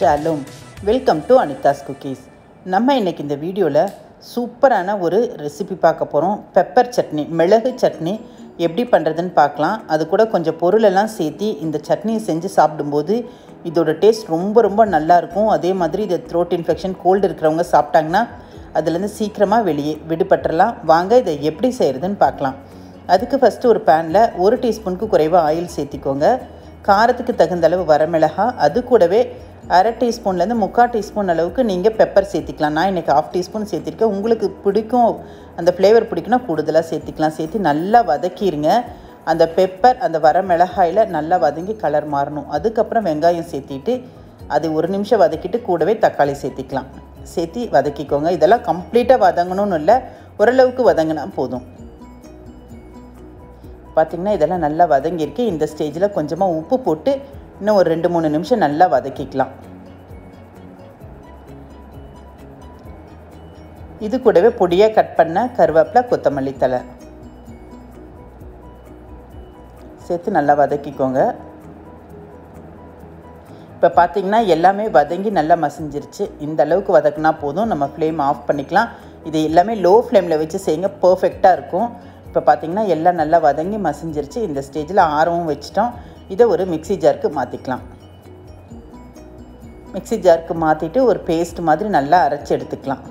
ஷாலும் welcome to Anitha's cookies நம்ம இன்னைக்கு இந்த வீடியோவில் சூப்பரான ஒரு ரெசிபி பார்க்க போகிறோம் பெப்பர் சட்னி மிளகு சட்னி எப்படி பண்ணுறதுன்னு பார்க்கலாம் அது கூட கொஞ்சம் பொருளெல்லாம் சேர்த்து இந்த சட்னியை செஞ்சு சாப்பிடும்போது இதோட டேஸ்ட் ரொம்ப ரொம்ப நல்லாயிருக்கும் அதே மாதிரி இது த்ரோட் இன்ஃபெக்ஷன் கோல்டு இருக்கிறவங்க சாப்பிட்டாங்கன்னா அதுலேருந்து சீக்கிரமாக வெளியே விடுபட்டுறலாம் வாங்க இதை எப்படி செய்கிறதுன்னு பார்க்கலாம் அதுக்கு ஃபஸ்ட்டு ஒரு பேனில் ஒரு டீஸ்பூனுக்கு குறைவாக ஆயில் சேர்த்திக்கோங்க காரத்துக்கு தகுந்த அளவு வரமிளகா அது கூடவே அரை டீஸ்பூன்லேருந்து முக்கால் டீஸ்பூன் அளவுக்கு நீங்கள் பெப்பர் சேர்த்திக்கலாம் நான் இன்றைக்கி ஆஃப் டீஸ்பூன் சேர்த்திருக்கேன் உங்களுக்கு பிடிக்கும் அந்த ஃப்ளேவர் பிடிக்குன்னா கூடுதலாக சேர்த்திக்கலாம் சேர்த்து நல்லா வதக்கிடுங்க அந்த பெப்பர் அந்த வர மிளகாயில் நல்லா வதங்கி கலர் மாறணும் அதுக்கப்புறம் வெங்காயம் சேர்த்திட்டு அது ஒரு நிமிஷம் வதக்கிட்டு கூடவே தக்காளி சேர்த்திக்கலாம் சேர்த்தி வதக்கிக்கோங்க இதெல்லாம் கம்ப்ளீட்டாக வதங்கணும்னு இல்லை ஓரளவுக்கு வதங்கினா போதும் பார்த்திங்கன்னா இதெல்லாம் நல்லா வதங்கியிருக்கு இந்த ஸ்டேஜில் கொஞ்சமாக உப்பு போட்டு இன்னும் ஒரு ரெண்டு மூணு நிமிஷம் நல்லா வதக்கிக்கலாம் இது கூடவே பொடியாக கட் பண்ண கருவேப்பிலை கொத்தமல்லி தலை சேர்த்து நல்லா வதக்கிக்கோங்க இப்போ பார்த்தீங்கன்னா எல்லாமே வதங்கி நல்லா மசிஞ்சிருச்சு இந்த அளவுக்கு வதக்குனா போதும் நம்ம ஃப்ளேம் ஆஃப் பண்ணிக்கலாம் இது எல்லாமே லோ ஃப்ளேமில் வச்சு செய்யுங்க பர்ஃபெக்டாக இருக்கும் இப்போ பார்த்தீங்கன்னா எல்லாம் நல்லா வதங்கி மசிஞ்சிருச்சு இந்த ஸ்டேஜில் ஆரவும் வச்சிட்டோம் இதை ஒரு மிக்சி ஜாருக்கு மாற்றிக்கலாம் மிக்சி ஜாருக்கு மாற்றிட்டு ஒரு பேஸ்ட் மாதிரி நல்லா அரைச்சி எடுத்துக்கலாம்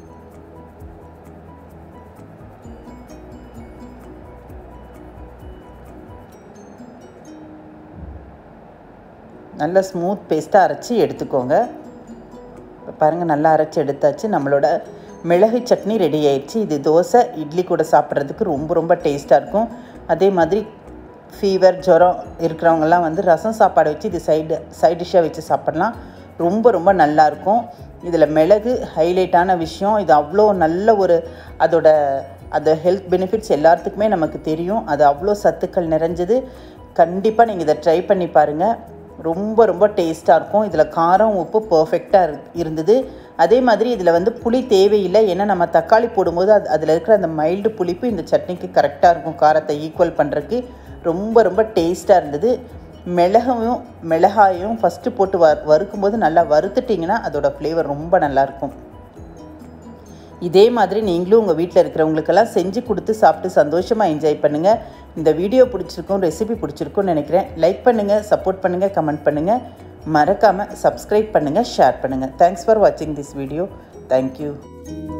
நல்லா ஸ்மூத் பேஸ்ட்டாக அரைச்சி எடுத்துக்கோங்க இப்போ பாருங்கள் நல்லா அரைச்சி எடுத்தாச்சு நம்மளோட மிளகு சட்னி ரெடி ஆயிடுச்சு இது தோசை இட்லி கூட சாப்பிட்றதுக்கு ரொம்ப ரொம்ப டேஸ்ட்டாக இருக்கும் அதே மாதிரி ஃபீவர் ஜுரம் இருக்கிறவங்கெல்லாம் வந்து ரசம் சாப்பாடு வச்சு இது சைடு சைட் டிஷ்ஷாக வச்சு சாப்பிட்லாம் ரொம்ப ரொம்ப நல்லாயிருக்கும் இதில் மிளகு ஹைலைட்டான விஷயம் இது அவ்வளோ நல்ல ஒரு அதோட அந்த ஹெல்த் பெனிஃபிட்ஸ் எல்லாத்துக்குமே நமக்கு தெரியும் அது அவ்வளோ சத்துக்கள் நிறைஞ்சது கண்டிப்பாக நீங்கள் இதை ட்ரை பண்ணி பாருங்கள் ரொம்ப ரொம்ப டேஸ்ட்டாக இருக்கும் இதில் காரம் உப்பு பர்ஃபெக்டாக இருந்தது அதே மாதிரி இதில் வந்து புளி தேவையில்லை ஏன்னா நம்ம தக்காளி போடும்போது அது அதில் இருக்கிற அந்த மைல்டு புளிப்பு இந்த சட்னிக்கு கரெக்டாக இருக்கும் காரத்தை ஈக்குவல் பண்ணுறதுக்கு ரொம்ப ரொம்ப டேஸ்ட்டாக இருந்தது மிளகையும் மிளகாயும் ஃபஸ்ட்டு போட்டு வ வறுக்கும்போது நல்லா வறுத்துட்டிங்கன்னா அதோடய ஃப்ளேவர் ரொம்ப நல்லாயிருக்கும் இதே மாதிரி நீங்களும் உங்கள் வீட்டில் இருக்கிறவங்களுக்கெல்லாம் செஞ்சு கொடுத்து சாப்பிட்டு சந்தோஷமாக என்ஜாய் பண்ணுங்கள் இந்த வீடியோ பிடிச்சிருக்கும் ரெசிபி பிடிச்சிருக்கும்னு நினைக்கிறேன் லைக் பண்ணுங்கள் சப்போர்ட் பண்ணுங்கள் கமெண்ட் பண்ணுங்கள் மறக்காமல் சப்ஸ்கிரைப் பண்ணுங்கள் ஷேர் பண்ணுங்கள் தேங்க்ஸ் ஃபார் வாட்சிங் திஸ் வீடியோ தேங்க்யூ